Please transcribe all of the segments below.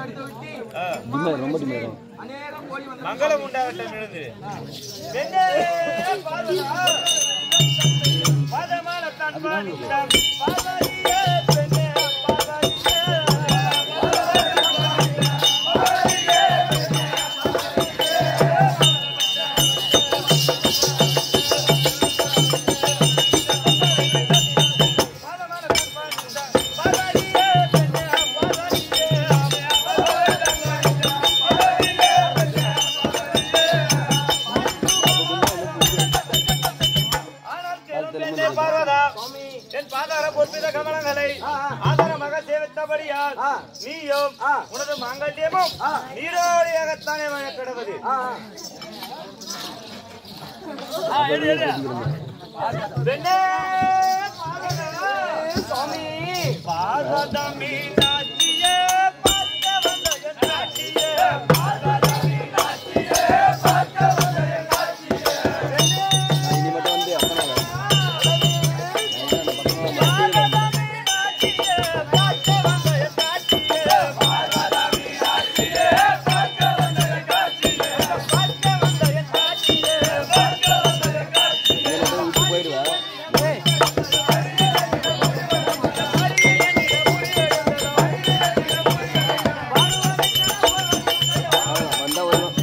அடித்து விட்டு ஆ. ரொம்ப டிமாண்ட் அநேகம் கோடி வந்து மங்களம் உண்டாகட்டும் எழுந்து பெண்ணே பாதமா பாதமான தான் பாடித்தான் பாதாரியே பெண்ணே பாதாரியே பாதமான தான் பாடித்தான் பாதாரியே பெண்ணே பாதாரியே ஆனால் கேளும் பெண்ணே பார்வதா என் பாதார பொற்பித கமலங்களை ஆதாரமாக சேவித்தபடியால் நீயும் உனது மாங்கல்யமும் நீரோடியாகத்தானே வழக்கிடுவது பெண்ணே பார்வதா, சுவாமி பார்வதா மீனாட்சியே பார்க்க வந்த என் நாட்டியே பார்வதா மீனாட்சியே பார்க்க வந்த என் நாட்டியே பெண்ணே இனி மட்டும் வந்து அப்பனா இதில் போய் விட்டு போயிடுவேன் வந்தா வருவேன்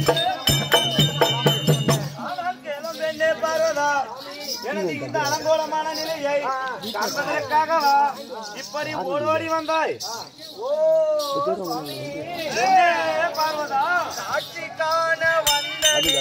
எனது இந்த அலங்கோலமான நிலையை காண்பதற்காகவா இப்படி ஓடோடி வந்தாய் பெண்ணே பார்வதா சாட்சி காண வந்த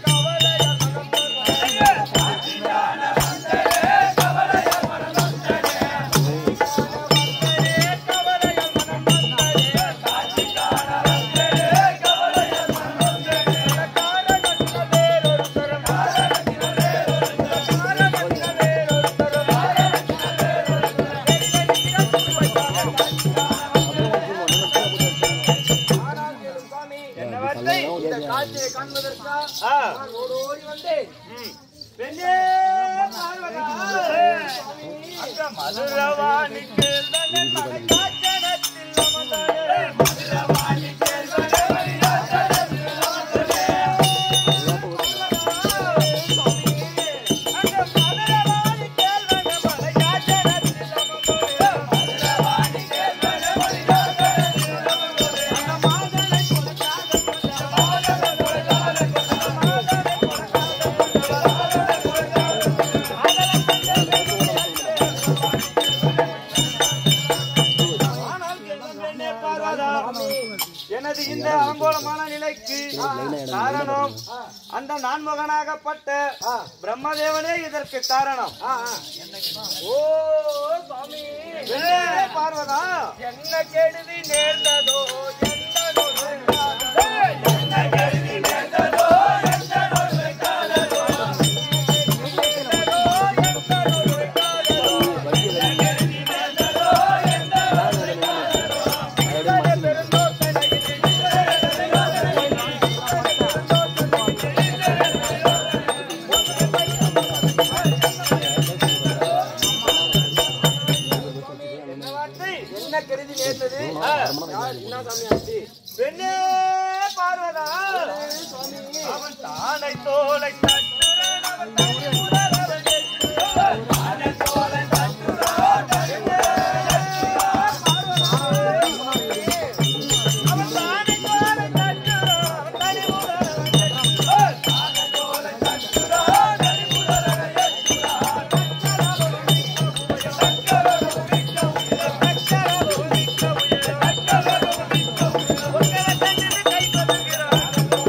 என்ன வார்த்தை இந்த காட்சியை காண்பதற்கா ஆ நான் ஓடோடி வந்தேன் ம். பெண்ணே பார்வதா அங்க மதுரவாணி கேள்வனே மனக்காச்சனத்தில் அமர்ந்தாயே. மதுரவாணி கேள்வனே மனக்காச்சனத்தில் அமர்ந்தாயே. அங்க மதுரவாணி கேள்வனே மனக்காச்சனத்தில் அமர்ந்தாயே. மதுரவாணி கேள்வனே மனக்காச்சனத்தில் அமர்ந்தாயே. அந்த மாதனை கொடுக்காத மாதனை கொடுக்காத மாதனை ஆனால் கேள்வன் பெண்ணே பார்வதா, எனது இந்த அலங்கோலமான நிலைக்கு காரணம் அந்த நான்முகனாகப்பட்ட பிரம்மதேவனே இதற்கு காரணம் ஓ சுவாமி பெண்ணே பார்வதா என்ன கெடுதி நேர்ந்ததோ எந்தனோ வெட்காததோ, என்ன கெடுதி நேர்ந்ததோ எந்தனோ வெட்காததோ, எந்தனோ எந்தனோ வெட்காததோ, என்ன வார்த்தை என்ன கருதி நேர்ந்தது ஆ. யார் என்ன சாமி ஆச்சு பெண்ணே பார்வதா அவன் தானை தோலை தட்டுறன் அவன் தனி உடல் அவன் எட்டுறான். தானை தோலை தட்டுறான், பெண்ணே பார்வதா. அவன் தானை தோலை தட்டுறான், அவன் தனி உடல் அவன் எட்டுறான். தானை தோலை தட்டுறான், தனி உடல் அவன் எட்டுறான். தக்கரவு மிக்க உயிர், தக்கரவு மிக்க உயிர், தக்கரவு மிக்க உயிர், உங்களை தன்னில் கை கொள்கிறான்.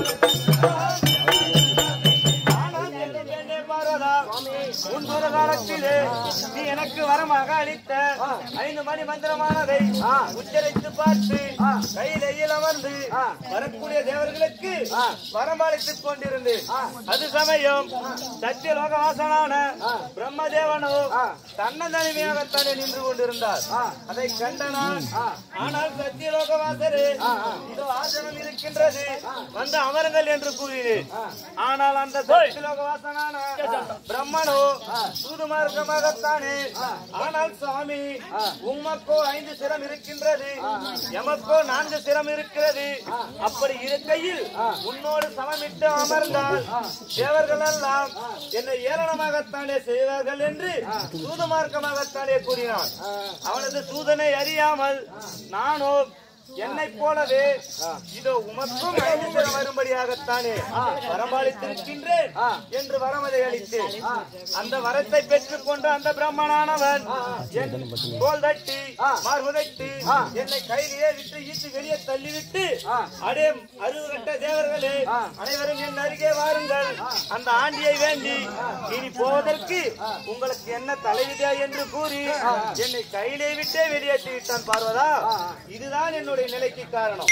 ஆனால் செல்லும் பெண்ணே பார்வதா, முன்பொரு காலத்திலே நீ எனக்கு வரமாக அளித்த ஐந்து மணி மந்திரமானதை உச்சரித்து பார்த்து கையிலையில் அமர்ந்து வரக்கூடிய தேவர்களுக்கு வரமளித்துக் கொண்டிருந்தேன் அது சமயம் சத்தியலோக வாசனான பிரம்மதேவனோ தன்னந்தனிமையாகத்தானே நின்று கொண்டிருந்தார் அதை கண்டனான் ஆனால் சத்தியலோக வாசரே இதோ ஆசனம் இருக்கின்றது வந்து அமருங்கள் என்று கூறினேன் ஆனால் அந்த சத்தியலோக வாசனான பிரம்மனோ சூது மார்க்கமாகத்தானே ஆனால் சுவாமி உமக்கோ ஐந்து சிரம் இருக்கின்றது எமக்கோ நான்கு சிரம் இருக்கிறது அப்படி இருக்கையில் உன்னோடு சமமிட்டு அமர்ந்தால் தேவர்கள் எல்லாம் என்னை ஏளனமாகத்தானே செய்வார்கள் என்று சூது மார்க்கமாகத்தானே கூறினான் அவனது சூதனை அறியாமல் நானோ என்னைப் போலவே இதோ உமக்கும் ஐந்து சிரம் வரும்படியாகத்தானே வரம்பளித்திருக்கின்றேன் என்று வரமதை அளித்தேன் அந்த வரத்தை பெற்றுக் கொண்ட அந்த பிரம்மனானவன் என் தோல் தட்டி மார்புதைத்து என்னை கையிலேயே விட்டு ஈட்டு வெளியே தள்ளிவிட்டு அடே அறுபது கட்ட தேவர்களே அனைவரும் என் அருகே வாருங்கள் அந்த ஆண்டியை வேண்டி இனி போவதற்கு உங்களுக்கு என்ன தலைவிதா என்று கூறி என்னை கையிலே விட்டே வெளியேற்றி விட்டான் பார்வதா இதுதான் என்னுடைய நிலைக்கு காரணம்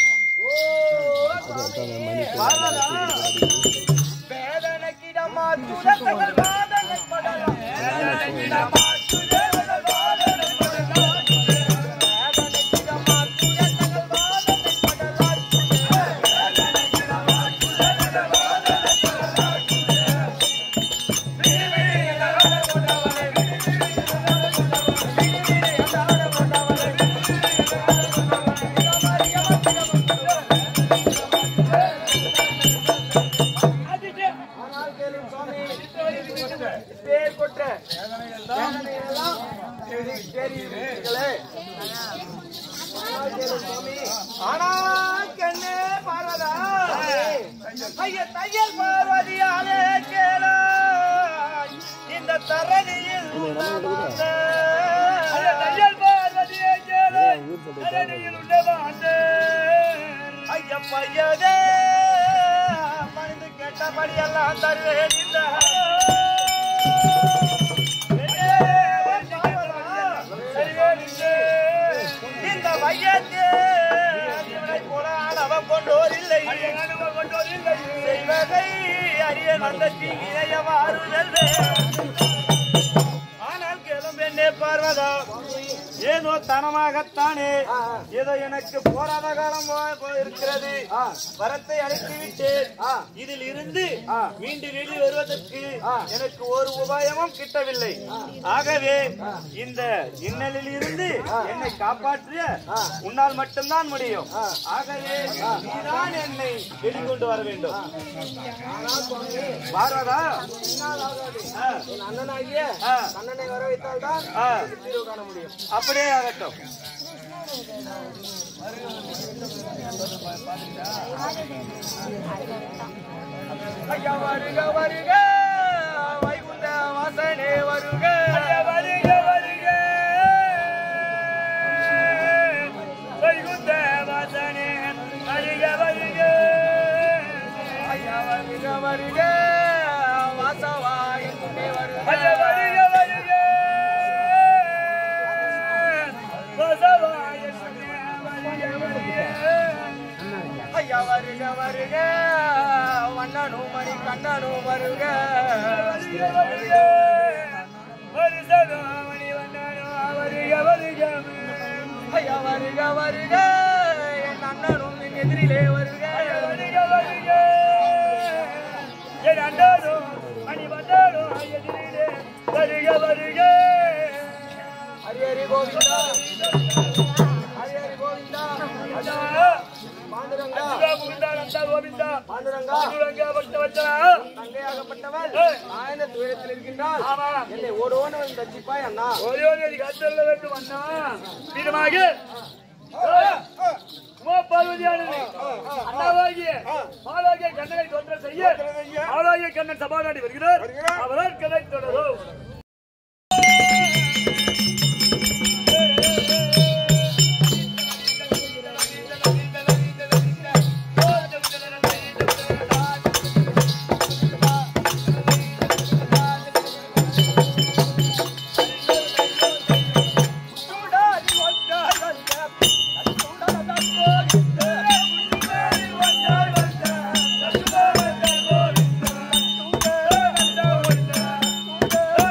பார்வதா வேதனைக்கிடமா துரத்தங்கள் வாதனை படலாம் வேதனைக்கிடமா துரத்தங்கள் வாதனை படலாம் வேதனைக்கிடமா துரத்தங்கள் வாதனை படலாம் வேதனைக்கிடமா துரத்தங்கள் வாதனை படலாம் ஆனால் கேளும் சுவாமி பேர் கொற்ற வேதனையெல்லாம் தெரியுங்களே ஆனால் கேளும் சுவாமி ஆனா கண்ணே பார்வதா ஐய தையல் பார்வதியாலே கேளாய் இந்த தரணியில் உள்ள ஐய தையல் பார்வதியே கேளாய் தரணியில் உள்ள ஐய பையதே பணிந்து கேட்டபடி எல்லாம் தருவேன் இந்த இந்த மையத்தே இவனை போல அளவம் கொண்டோர் இல்லை செய்வதை அறிய வந்த தீங்கினைய மாறுதல் ஆனால் கேளும் பெண்ணே பார்வதா ஏதோ தனமாகத்தானே ஏதோ எனக்கு போராத காலம் போ- போ- இருக்கிறது வரத்தை அழைத்து விட்டேன் இதில் இருந்து மீண்டு வெளியே வருவதற்கு எனக்கு ஒரு உபாயமும் கிட்டவில்லை ஆகவே இந்த இன்னலில் இருந்து என்னை காப்பாற்ற உன்னால் மட்டும்தான் முடியும் ஆகவே நீதான் என்னை வெளிக்கொண்டு வர வேண்டும் பார்வதா ஆ. என் அண்ணனாகிய ஆ. அண்ணனை வர வைத்தால்தான் ஆ. தீர்வு காண முடியும் அப்படியே ஆகட்டும் ஐயா வருக வருக வைகுந்த வாசனே வருக வருக வருக வைகுந்த வாசனே வருக வருக ஐயா வருக வருக வாசவாய் வருக ஐயா வருக வருக வாசவாய் வருக வருக ஐயா வருக வருக வண்ணனும் மணி கண்ணனும் வருக வருக வருக வருஷனோமணி வண்ணனும் வருக வருக ஐயா வருக வருக என் அண்ணனும் என் எதிரிலே வருக வருக வருக என் அண்ணனும் மணி வண்ணனும் எதிரிலே வருக வருக ஹரி ஹரி கோவிந்தா ஹரி ஹரி கோவிந்தா பாண்டுரங்கா பாண்டுரங்கா தங்கையாகப்பட்டவள் ஆயன துயரத்தில் இருக்கின்றால் என்னை ஓடோன்னு வந்து தச்சிப்பாய் அண்ணா கண்ணன் சபாநாடி வருகிறார் அவரால் கதை தொடரும் ஆ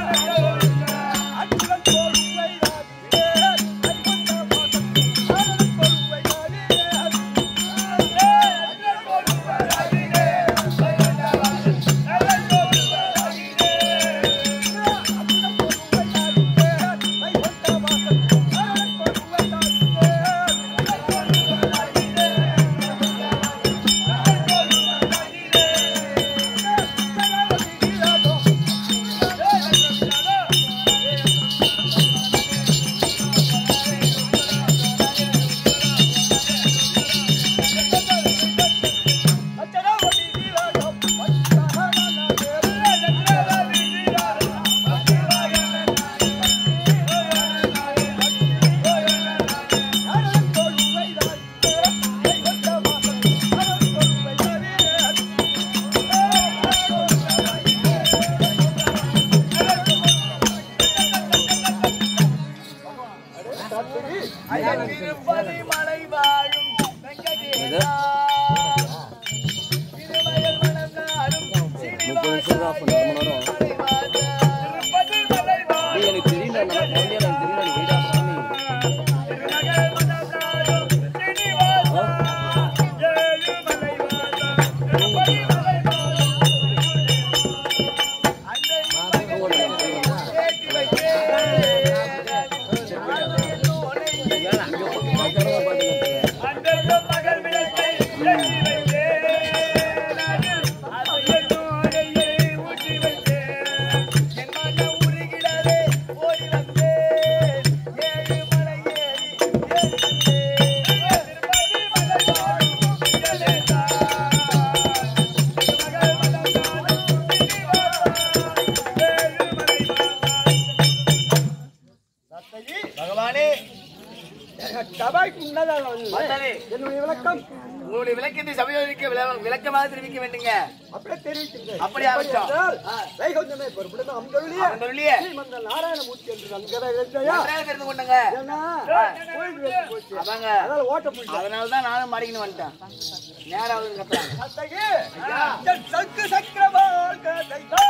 சபைக்கு முன்னதாக வந்து வந்தாரே. என்னுடைய விளக்கம் உங்களுடைய விளக்கத்தை சபையோருக்கு விள- விளக்கமாக தெரிவிக்க வேண்டுங்க அப்படியே தெரிவிக்கின்றேன் அப்படி ஆகட்டும். என்றால், ஆ. வைகுந்தமே பொறுப்படுத்த அம்பருளியே அந்தருளியே ஸ்ரீமந்த நாராயணமூர்த்தி என்று நன்கரை இழைத்தையா நன்றாக தெரிந்து கொண்டுங்க ஏன்னா கோயில் வேலை போச்சு அதாங்க அதனால ஓட்ட முடியல அதனால தான் நானும் மாடிக்கின்னு வந்துட்டேன் நேரம் ஆகுது கத்துறாங்க அத்தகைய என் சங்கு சக்கரமாக தைத்தா.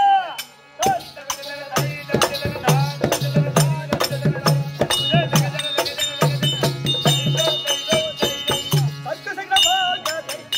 சங்கு சக்கரமாக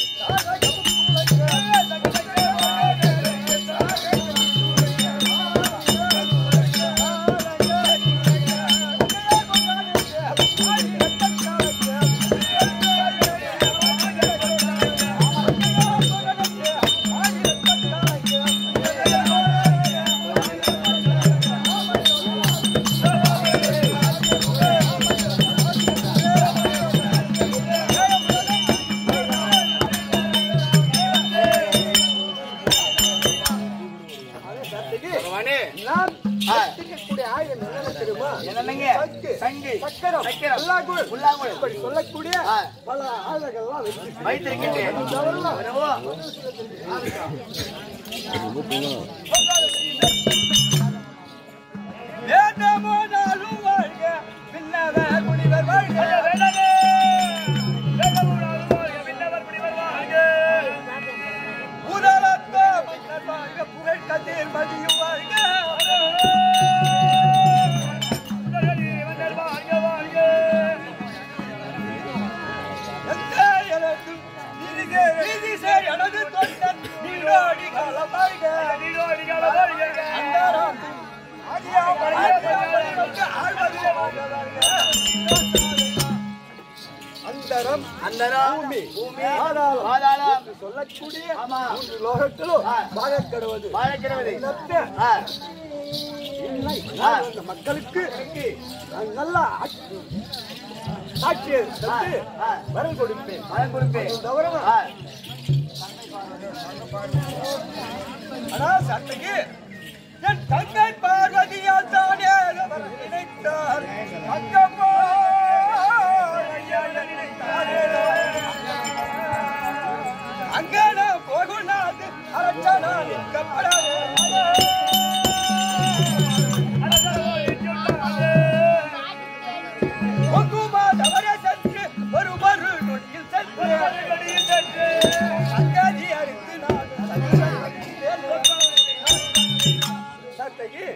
பகவானே நாம் ஆ. கற்பிக்கக்கூடிய ஆயுதம் என்னென்ன தெரியுமா என்னங்க சங்கு, சங்கு சக்கரம், சக்கரம், புல்லாங்குழல், புல்லாங்குழல். இப்படி சொல்லக்கூடிய ஆ. பல ஆயுதங்கள்லாம் வச்சு வைத்திருக்கின்றேன் தவறலாம். என்னவோ? ரொம்ப தூரம் வேண்டமோனாலும் வாழ்க, விண்ணவர் முனிவர் வாழ்க. உடலத்த மன்னர் வாழ்க, புகழ்கதிர் மதியும் வாழ்க. எந்த எனது நீதிசே- நீதிசே எனது தொண்டன் நீரோடி காலம் வாழ்க. அந்தரம் ஆதியா மறைய ஆழ்வது வாழ்க. அந்தரம் அந்தரம், பூமி பூமி, பாதாளம் பாதாளம். என்று சொல்லக்கூடிய ஆமா. மூன்று லோகத்திலும் ஆ. வாழக்கடுவது வாழக்கிறது இனத்தை ஆ, இல்லை ஆ. அந்த மக்களுக்கு நான் நல்லா ஆட்சி- ஆட்சியை தந்து ஆ. வரல் கொடுப்பேன் பலன் கொடுப்பேன் அது தவிரமா ஆ, ஆனா சட்டைக்கு என் தங்கை பார்வதியால் தானே அவர் நினைத்தார் அங்கம்மா ஐயா நினைத்தாரே அங்கன போகுனாது அரசனா நிற்கப்படாது பொங்குமா தவற சென்று ஒரு மறு நொடியில் சென்று சங்கதி அறுத்து நான் சட்டைக்கு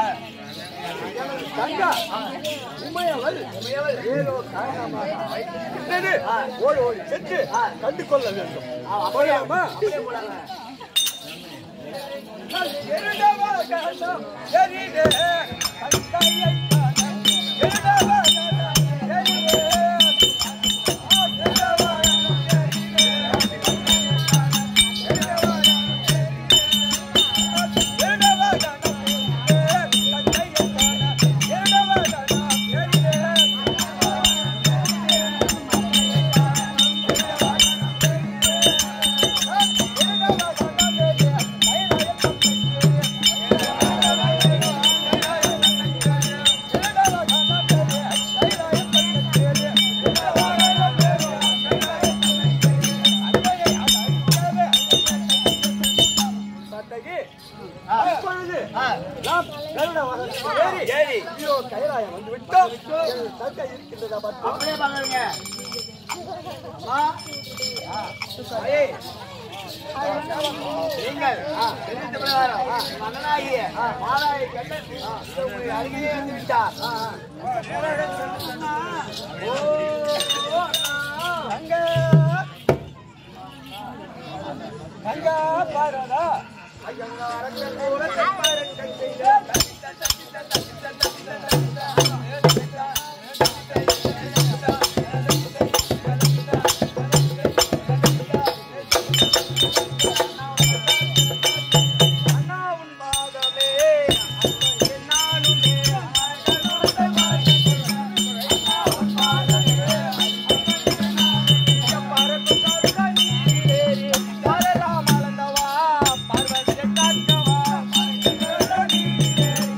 தங்கா உமையவள் ஏதோ காரணமாக வைத்திருக்கின்றது ஓடி ஓடி சென்று கண்டு கொள்ள வேண்டும் போலாமா அப்படியே போடாங்க. எருடவா காலம் எரிதே கங்கையை காண. எருடவா காலம் எரிதே. எருடவா காலம் எரிதே. எருடவா காலம் எரிதே. எருடவா காலம் எரிதே. கங்கையை காண. எருடவா காலம் எரிதே. எருடவா காலம் எரிதே. இப்பொழுது ஆ, நாம் கருட வாகனத்தில் ஏறி ஏறி. இதோ கைலாயம் வந்து விட்டோம் என் தங்கை இருக்கின்றதா பார்த்தோம் அப்படியே பாக்குறீங்க அம்மா. ஏய். நீங்கள் தெரிவித்த பிரகாரம் என் அண்ணனாகிய மாலாயை கண்ணன் இதோ உங்கள் அருகிலே வந்து விட்டார் அங்க அங்க பாரதா அண்ணாவும் மாதமே நானுமே பார்வதி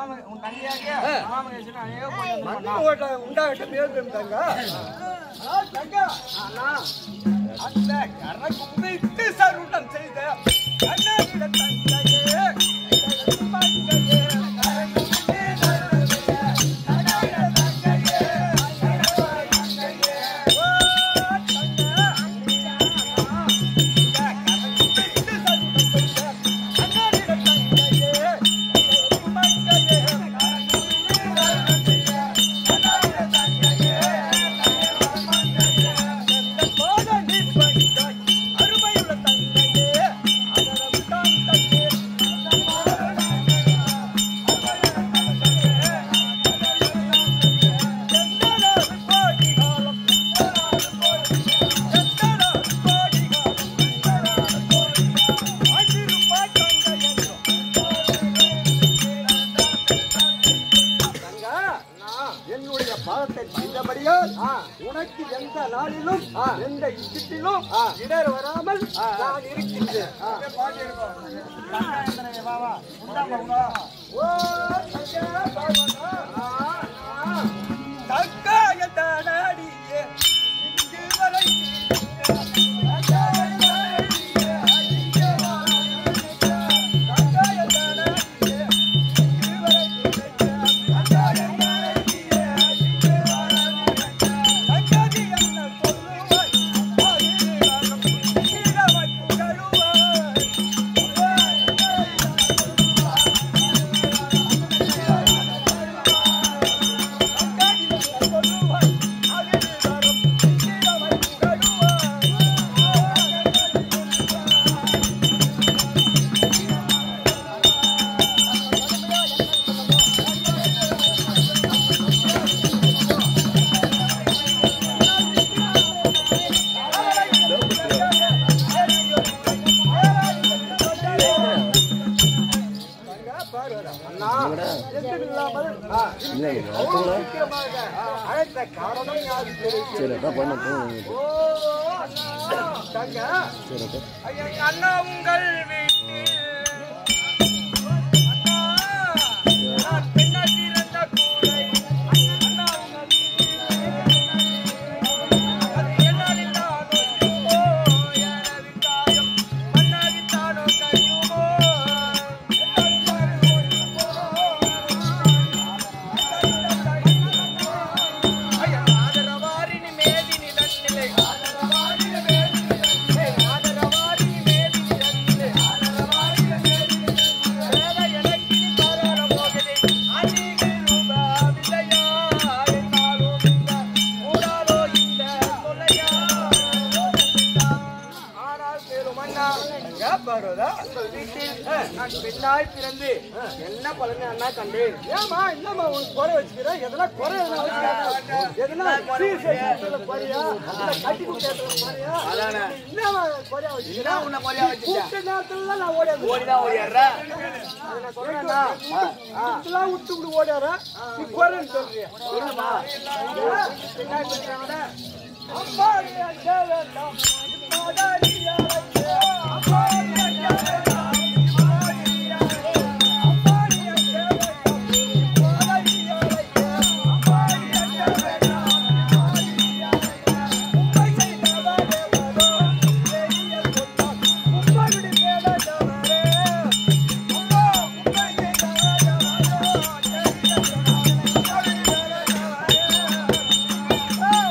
மாம உன் தங்கையாகிய மாமகேசன் அநேக கொஞ்சம் மண்ணு ஓட்ட உண்டாகிட்ட மேல் தங்க தங்க ஆனா அந்த கரக்கு உடைத்து சருடம் செய்த கண்ணாடிட தங்கையே தங்கையே தங்கா, என்னுடைய பாதத்தை செய்தபடியால் உனக்கு எந்த நாளிலும் எந்த இஷ்டத்திலும் இடர் வராமல் நான் இருக்கின்றேன் ஓ, தங்கா, பாவனா. தங்காய தானாடியே இங்கு வரை தங்காய தானாடியே இங்கு வரை தங்காதி என்ன சொல்லுவாய் ஆயிரம் சீரமை புகழுவாய் இல்லை அப்போ அழைத்த காரணம் யாது தெரியும் சரி அதான் பண்ண போகணும் தங்க சரி அப்போ ஐயா, அண்ணா உங்கள் வீட்டில் அண்ணா, நான் பெண்ணால் பிறந்த கூரை. அண்ணா உங்கள் வீட்டில் அது என்னால் இல்லாதோ ஓ, எனது காயம் மண்ணாகித்தானோ கையுமோ ஐயா, ஆதரவாரினி மேதினி தன்னிலை ஆதரவாரினி மேதினி தன்னிலை ஆதரவாரினி மேதினி தன்னிலை ஆதரவாரினி மேதினி வேத எனக்கினி தரர போகுது அன்னிக்கு ரூபா விலையா என்னாலும் இந்த ஊராலோ இந்த கொலையா ஆனால் பேரும் அண்ணா எங்க பாருதா உங்கள் வீட்டில் நான் பெண்ணாய் பிறந்து என்ன பலனை அண்ணா கண்டேன் ஏமா என்னம்மா உனக்கு குறை வச்சுக்கிறேன் எதனா குறை எதனா வச்சுக்கிறேன் எதனா சீர் செய்யறதுல குறையா இல்ல கட்டி கொடுக்கறதுல குறையா என்னம்மா குறையா வச்சுக்கிறேன் உன்னை குறையா வச்சுக்கிறேன் கூட்ட நேரத்துல நான் ஓடியாது ஓடிதான் ஓடியாடுற அது நான் சொல்றேன்டா இதெல்லாம் விட்டு விட்டு ஓடியார நீ குறைன்னு சொல்றியா சொல்லுமா பெண்ணாய் பிறந்தவன அம்மா நீ அங்கே வேண்டாம் இம்மாதாரியா அம்மா நீ அங்கே வேண்டாம் இம்மாதாரியா அம்மா நீ அங்கே வேண்டாம் இம்மாதாரியா அம்மா நீ அங்கே வேண்டாம் இம்மாதாரியா உம்மை செய்தவரே வரோ பெரிய சொன்னான் உம்மை விடு மேலதவரே அம்மா உம்மை செய்தவரே வரோ பெரிய சொன்னான் உம்மை விடு மேலதவரே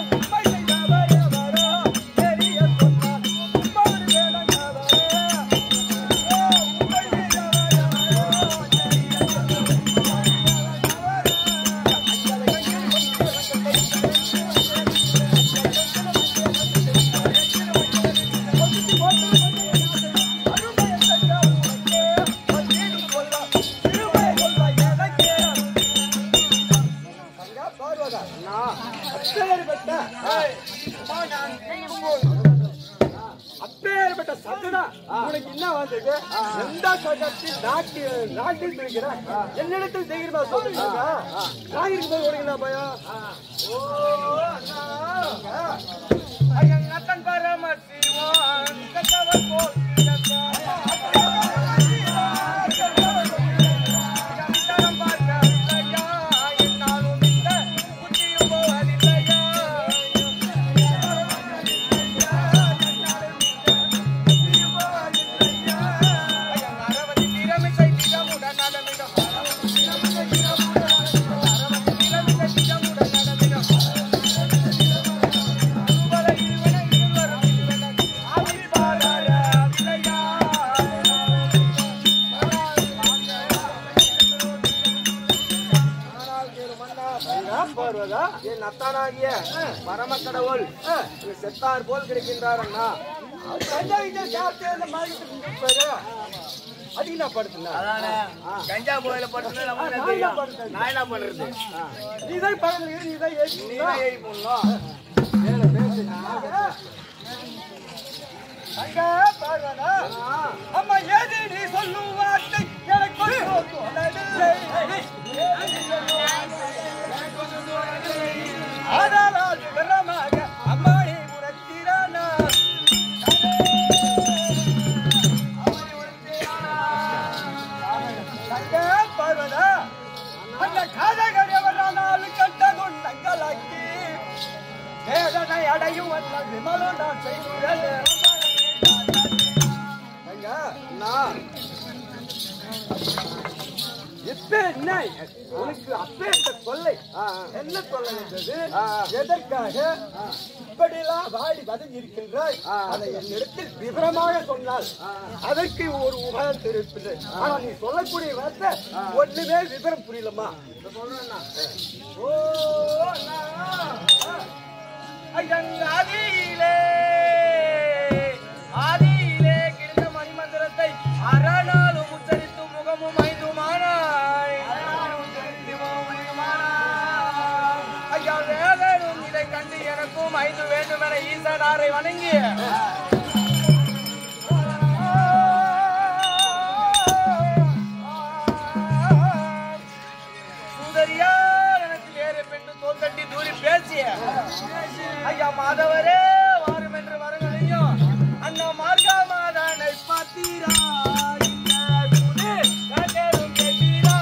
அப்பேற்பட்ட சத்துனா உனக்கு என்ன வந்தது எந்த சட்டத்தில் நாட்டி நாட்டில் இருக்கிற என்னிடத்தில் தைரியமா சொல்லுங்க நான் இருக்கும்போது உனக்கு என்ன பயம் ஓ அண்ணா ஐயன் நத்தன் பரமசிவன் கத்தவர் போல் கிடக்க. ஐயன் தரம் பார்க்க அத்தானாகிய பரம கடவுள் இங்க செத்தார் போல் கிடைக்கின்றார் அண்ணா அதிகமா படுத்துனா அதானே கஞ்சா போயில பட்டு நம்ம என்ன தெரியும் நான் என்ன பண்றது நீதான் பகல் இரு, நீதான் ஏறி நீ தான் ஏறி போடணும் மேல பேசு. அங்க பார்வதா அம்மா ஏது நீ சொல்லும் வார்த்தை எனக்கு ஒன்றும் தோணவில்லை. ஆனாலும் விவரமாக அம்மாடி உரைத்திரானார் அங்க பார்வதா அந்த காதகர் எவரானாலும் கண்ட குண்டங்களாக்கி வேதனை அடையும் வல்ல விமலும் நான் செய்கிறேன் இப்ப என்ன உனக்கு அப்பேற்ற கொள்ளை என்ன கொள்ளை என்றது எதற்காக இப்படியெல்லாம் வாடி வதங்கி இருக்கின்றாய் அதை என்னிடத்தில் விவரமாக சொன்னால் அதற்கு ஒரு உபயம் தெரிவிப்பது ஆனா நீ சொல்லக்கூடிய வார்த்தை ஒண்ணுமே விவரம் புரியலம்மா ஓ அண்ணா. ஆதியிலே ஆதியிலே கிடந்த மணிமந்திரத்தை அரணாலும் உச்சரித்து முகமும் ஐந்துமானாய் ஐயா வேதனும் இதை கண்டு எனக்கும் ஐந்து வேண்டும் என ஈசனாரை வணங்கி சுந்தரியா எனக்கு வேறு பெண்ணு தோல் தட்டி தூரி பேசிய ஐயா மாதவரே வாரும் என்று வரங்களையும் அண்ணா மார்கா மாதானை பார்த்தீரா இந்த சுடு கண்டேரும் கேட்டீரா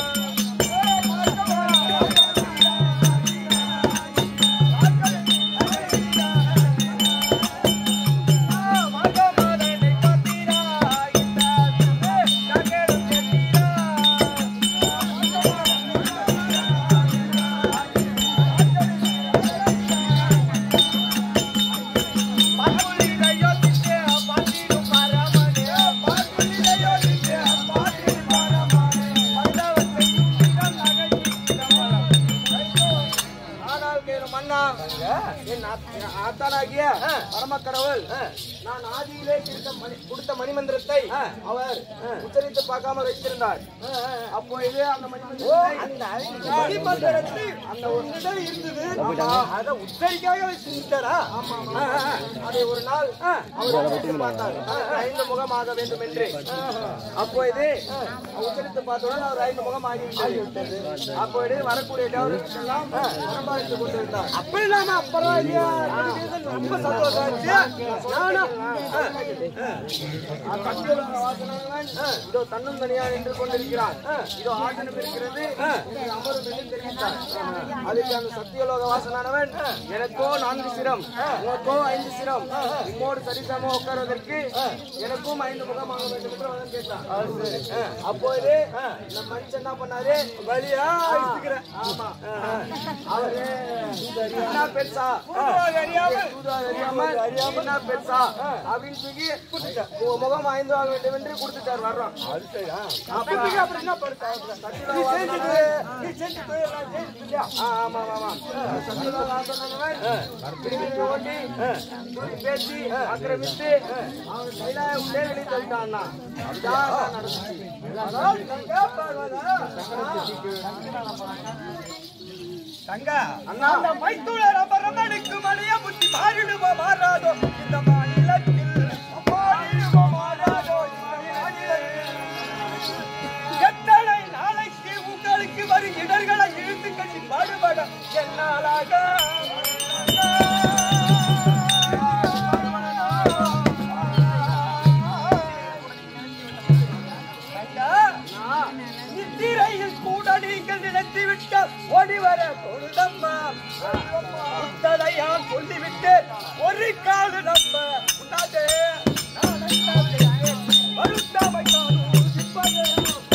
மார்கா மாதானை பார்த்தீரா இந்த சுடு கண்டேரும் கேட்டீரா ஆனால் கேளு மன்னா என் ஆத்- என் ஆத்தானாகிய பரமக்கடவுள் நான் ஆதியிலே கொடுத்த மணி கொடுத்த மணிமந்திரத்தை அவர் உச்சரித்து பார்க்காம வைத்திருந்தார் அப்போ இது அந்த மணிமந்திரத்தை மணிமந்திரத்தை அந்த ஒரு நிலை இருந்தது ஆமா, அதை உச்சரிக்காக வச்சிருந்தாரா அதை ஒரு நாள் அவர் உச்சரித்து பார்த்தார் ஐந்து முகமாக வேண்டும் என்று அப்போ இது உச்சரித்து பார்த்தவுடன் அவர் ஐந்து முகம் ஆகிவிட்டது அப்போ இது வரக்கூடிய டெவலப்மெண்ட் எல்லாம் சம்பாதித்து கொண்டிருந்தார் அப்படி இல்லாம பரவாயில்லையா ரொம்ப சந்தோஷம் ஆச்சு நானும் இதோ தன்னும் தனியா நின்று கொண்டிருக்கிறார் இதோ ஆசனம் இருக்கிறது இங்கே அமரும் என்று தெரிவித்தார் அதுக்கு அந்த சத்தியலோக வாசனானவன் எனக்கோ நான்கு சிரம் உனக்கோ ஐந்து சிரம் உம்மோடு சரிசம உட்கார்வதற்கு எனக்கும் ஐந்து முகமாக வேண்டும் என்று அவன் கேட்டான் அப்போது இந்த மனுஷன் என்ன பண்ணாரு வழியா அழிச்சுக்கிறேன் ஆமா அவரு என்ன பெருசா அறியாம என்ன பெருசா அப்படின்னு தூக்கி உங்க முகம் ஐந்து ஆக வேண்டும் என்று கொடுத்துட்டார் வர்றோம் அப்படி அப்புறம் என்ன பெருசா நீ செஞ்சுட்டு ஆமா ஆமா ஓட்டி பேசி ஆக்கிரமித்து அவன் கைலாய உள்ளே வெளியே தள்ளிட்டான்னா அதுதான் நடந்துச்சு தங்கா அண்ணா அந்த மைத்துளர் அபரமனுக்கு மணிய புத்தி மாறிடுமோ மாறாதோ இந்த மாநிலத்தில் மாறிடுமோ மாறாதோ இந்த மாநிலத்தில் எத்தனை நாளைக்கு உங்களுக்கு வரும் இடர்களை இழுத்து கட்டி பாடுபட என்னாலாக நித்திரையில் கூட நீங்கள் நினைத்துவிட்ட ஓடிவர பொழுதம்மா முத்ததையால் சொல்லிவிட்டு ஒரு காலு நம்ம உண்டாதே வருத்தாமை காணும் சிப்பதே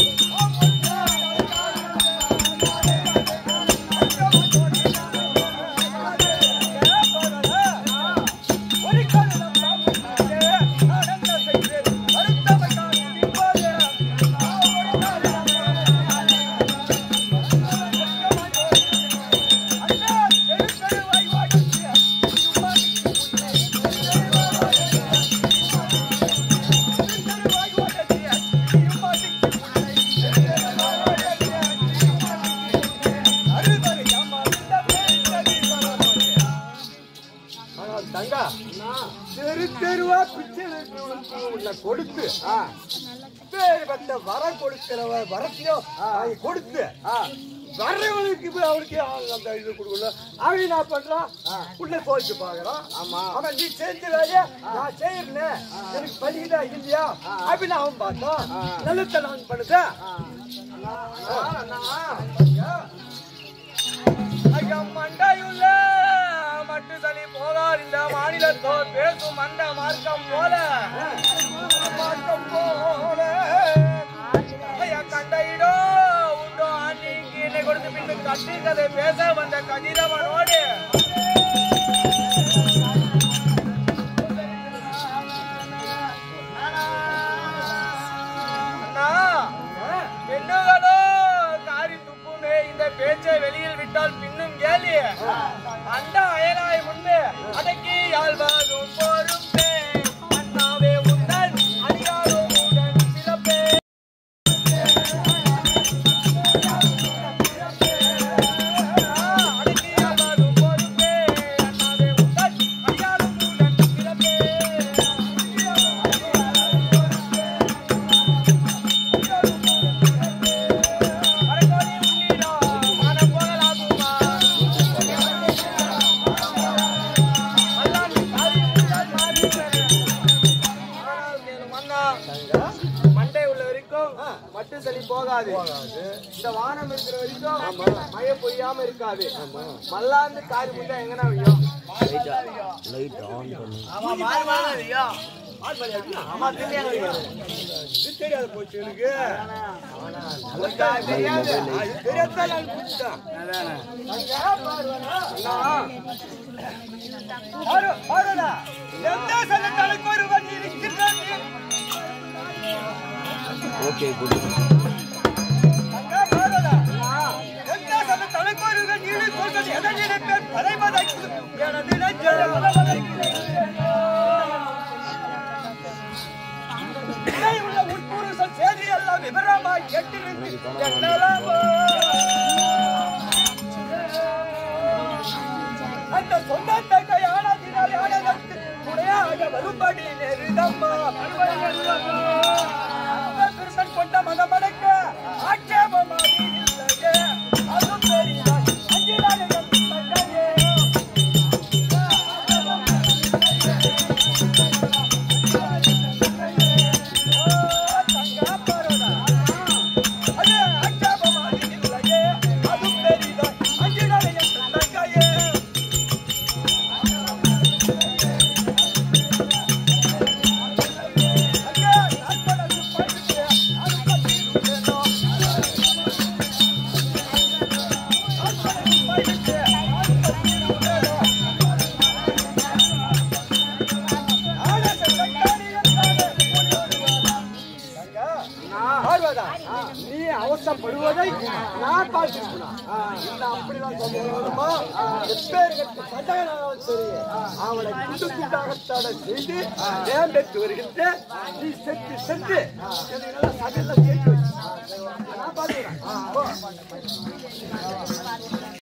ஒரு காலு நம்ம உண்டாதே ஆனந்த செய்து வருத்தாமை காணும் சிப்பதே அண்ணா, எழுத்து தங்கா தெரு தெருவா பிச்சை எடுக்கிறவனுக்கு உன்னை கொடுத்து பேர்பட்ட வர கொடுக்கிறவ வரத்தையும் வாங்கி கொடுத்து வர்றவனுக்கு இப்ப அவனுக்கு அந்த இது கொடுக்கல அவன் என்ன பண்றான் உள்ள போச்சு பாக்குறான் ஆமா அவன் நீ செஞ்ச வேலைய நான் செய்யறேன் எனக்கு படிக்குதா இல்லையா அப்படின்னு அவன் பார்த்தான் நல்லத்தனம் பண்ணுதா ஐயா மண்டையுள்ள மட்டு தனி போகார் இந்த மாநிலத்தோர் பேசும் அந்த மார்க்கம் போல மார்க்கம் போல ஐயா கண்டையிடோ உண்டோ ஆண்டிக்கு என்னை கொடுத்து பின்பு கட்டி கதை பேச வந்த கதிரவனோடு அண்ணா பெண்ணுகளோ காரி துப்புமே இந்த பேச்சை வெளியில் விட்டால் பின்னும் கேலி அந்த அயலாய் முன்பு அடக்கி ஆழ்வதும் பொறுப்பே அண்ணாவே உந்தன் அதிகாரம் உடன் சிறப்பே அடக்கி ஆழ்வதும் பொறுப்பே அண்ணாவே உந்தன் அதிகாரம் உடன் சிறப்பே அரைக்கோடி உன்னிடா மனம் போகலாகுமா அல்லாஹ் காரி உண்டால் மாறி ஆனால் மேலும் அண்ணா மண்டை உள்ள வரைக்கும் மட்டு சளி போகாது இந்த வானம் இருக்கிற வரைக்கும் மழை பொய்யாம இருக்காது மல்லாந்து காரி முட்டா எங்கனா வையும் லைட் ஆன் பண்ணு ஆமா மாறி மாறியா ஆமா தெரியாது இது தெரியாது போச்சு எனக்கு தெரியாது ஆ, இது தெரியாதுதான் நான் குடிச்சிட்டேன். பாரு, பாருடா. எந்த சனத்தலைக்கு ஒருவன் இருக்கின்றான் ஓகே குட் அங்க பாருடா. எந்த சனத்தலைக்கு ஒருவன் ஈடு கொள்வது எதை நினைப்பேன் பதைபதைக்கு எனது நெஞ்சம் இதை உள்ள உட்புருஷன் செய்தி எல்லாம் விவரமாய் கேட்டிருந்து என்னலாமோ அந்த சொந்தத்தை கையாளத்தினால் யானதற்கு துணையாக வரும்படி நெருதம்மா அந்த கிருஷ்ணன் கொண்ட மதமடக்க ஆட்சேபமாதி இல்லையே அதுவும் தெரியாது அஞ்சினாலே நம்பி மண்டையே பார்வதா, நீ அவசரப்படுவதை நான் பார்த்திருக்கணும். இல்ல அப்படிலாம் சொல்ல வேண்டுமா? எப்பேர்கட்ட சண்டையானாலும் சரி, அவனை குண்டு குண்டாகத்தாட செய்து ஜெயம் பெற்று வருகின்ற நீ செத்து செத்து என்னை நல்லா சகல்ல சேர்த்து வச்சு. நான் பார்த்துக்கிறேன். போ.